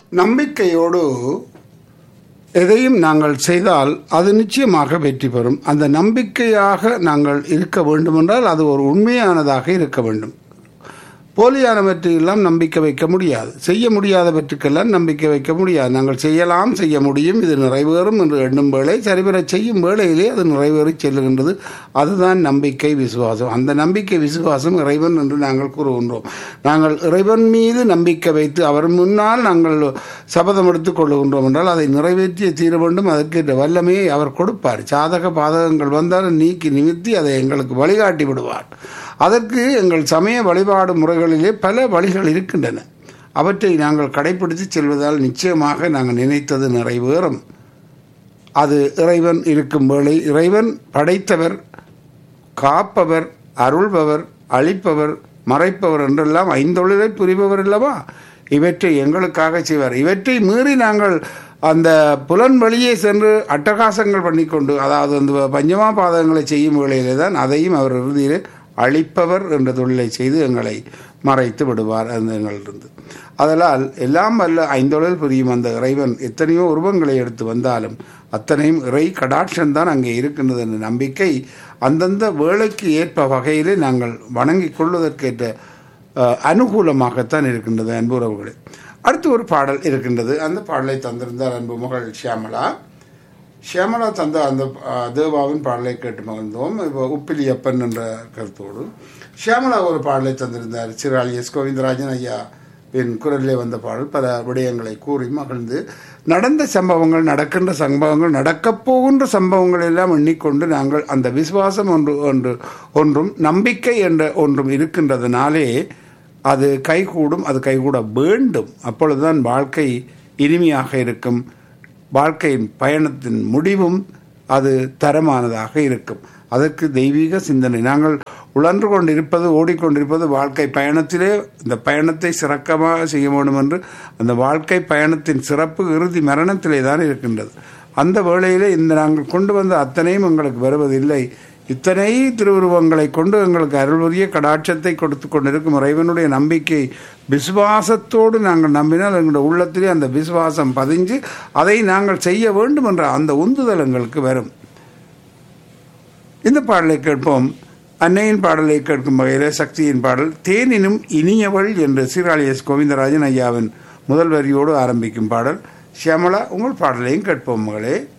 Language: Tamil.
நம்பிக்கையோடு எதையும் நாங்கள் செய்தால் அது நிச்சயமாக வெற்றி பெறும் அந்த நம்பிக்கையாக நாங்கள் இருக்க வேண்டுமென்றால் அது ஒரு உண்மையானதாக இருக்க வேண்டும் போலியானவற்றையெல்லாம் நம்பிக்கை வைக்க முடியாது செய்ய முடியாதவற்றுக்கெல்லாம் நம்பிக்கை வைக்க முடியாது நாங்கள் செய்யலாம் செய்ய முடியும் இது நிறைவேறும் என்று எண்ணும் வேளை சரிவர செய்யும் வேளையிலே அது நிறைவேறி செல்லுகின்றது அதுதான் நம்பிக்கை விசுவாசம் அந்த நம்பிக்கை விசுவாசம் இறைவன் என்று நாங்கள் கூறுகின்றோம் நாங்கள் இறைவன் மீது நம்பிக்கை வைத்து அவர் முன்னால் நாங்கள் சபதம் எடுத்துக் கொள்ளுகின்றோம் என்றால் அதை நிறைவேற்றிய தீர வேண்டும் அதற்கேற்ற வல்லமையை அவர் கொடுப்பார் சாதக பாதகங்கள் வந்தால் நீக்கி நிமித்தி அதை எங்களுக்கு வழிகாட்டி விடுவார் அதற்கு எங்கள் சமய வழிபாடு முறைகளிலே பல வழிகள் இருக்கின்றன அவற்றை நாங்கள் கடைபிடித்து செல்வதால் நிச்சயமாக நாங்கள் நினைத்தது நிறைவேறும் அது இறைவன் இருக்கும் வேளை இறைவன் படைத்தவர் காப்பவர் அருள்பவர் அழிப்பவர் மறைப்பவர் என்றெல்லாம் ஐந்தொழிலை புரிபவர் அல்லவா இவற்றை எங்களுக்காக செய்வார் இவற்றை மீறி நாங்கள் அந்த புலன் வழியே சென்று அட்டகாசங்கள் பண்ணிக்கொண்டு அதாவது அந்த பஞ்சமா பாதகங்களை செய்யும் வேளையிலே தான் அதையும் அவர் இறுதியில் அழிப்பவர் என்ற தொழிலை செய்து எங்களை மறைத்து விடுவார் அந்த எங்களிருந்து அதனால் எல்லாம் வல்ல ஐந்தொழில் புரியும் அந்த இறைவன் எத்தனையோ உருவங்களை எடுத்து வந்தாலும் அத்தனையும் இறை கடாட்சம் தான் அங்கே இருக்கின்றது என்ற நம்பிக்கை அந்தந்த வேலைக்கு ஏற்ப வகையிலே நாங்கள் வணங்கிக் கொள்வதற்கேற்ற அஹ், அனுகூலமாகத்தான் இருக்கின்றது அன்புறவுகளே அடுத்து ஒரு பாடல் இருக்கின்றது அந்த பாடலை தந்திருந்தார் அன்பு மகள் ஷியாமலா ஷியாமலா தந்த அந்த அஹ், தேவாவின் பாடலை கேட்டு மகிழ்ந்தோம் இப்போ உப்பிலியப்பன் என்ற கருத்தோடு ஷியாமலா ஒரு பாடலை தந்திருந்தார் சிறாளி எஸ் கோவிந்தராஜன் ஐயா என் குரலிலே வந்த பாடல் பல விடயங்களை கூறி மகிழ்ந்து நடந்த சம்பவங்கள் நடக்கின்ற சம்பவங்கள் நடக்கப் போகின்ற சம்பவங்கள் எல்லாம் எண்ணிக்கொண்டு நாங்கள் அந்த விசுவாசம் ஒன்று ஒன்று ஒன்றும் நம்பிக்கை என்ற ஒன்றும் இருக்கின்றதுனாலே அது கைகூடும் அது கைகூட வேண்டும் அப்பொழுதுதான் வாழ்க்கை இனிமையாக இருக்கும் வாழ்க்கையின் பயணத்தின் முடிவும் அது தரமானதாக இருக்கும் அதற்கு தெய்வீக சிந்தனை நாங்கள் உழன்று கொண்டிருப்பது ஓடிக்கொண்டிருப்பது வாழ்க்கை பயணத்திலே இந்த பயணத்தை சிறக்கமாக செய்ய வேண்டும் என்று அந்த வாழ்க்கை பயணத்தின் சிறப்பு இறுதி மரணத்திலே தான் இருக்கின்றது அந்த வேளையிலே இந்த நாங்கள் கொண்டு வந்த அத்தனையும் எங்களுக்கு வருவதில்லை இத்தனை திருவுருவங்களை கொண்டு எங்களுக்கு அருள்வரிய கடாட்சத்தை கொடுத்து கொண்டிருக்கும் இறைவனுடைய நம்பிக்கை விசுவாசத்தோடு நாங்கள் நம்பினால் எங்களுடைய உள்ளத்திலே அந்த விசுவாசம் பதிஞ்சு அதை நாங்கள் செய்ய வேண்டும் என்ற அந்த உந்துதல் எங்களுக்கு வரும் இந்த பாடலை கேட்போம் அன்னையின் பாடலை கேட்கும் வகையில் சக்தியின் பாடல் தேனினும் இனியவள் என்று சீராளி எஸ் கோவிந்தராஜன் ஐயாவின் முதல் வரியோடு ஆரம்பிக்கும் பாடல் ஷியாமலா உங்கள் பாடலையும் கேட்போம் மகளே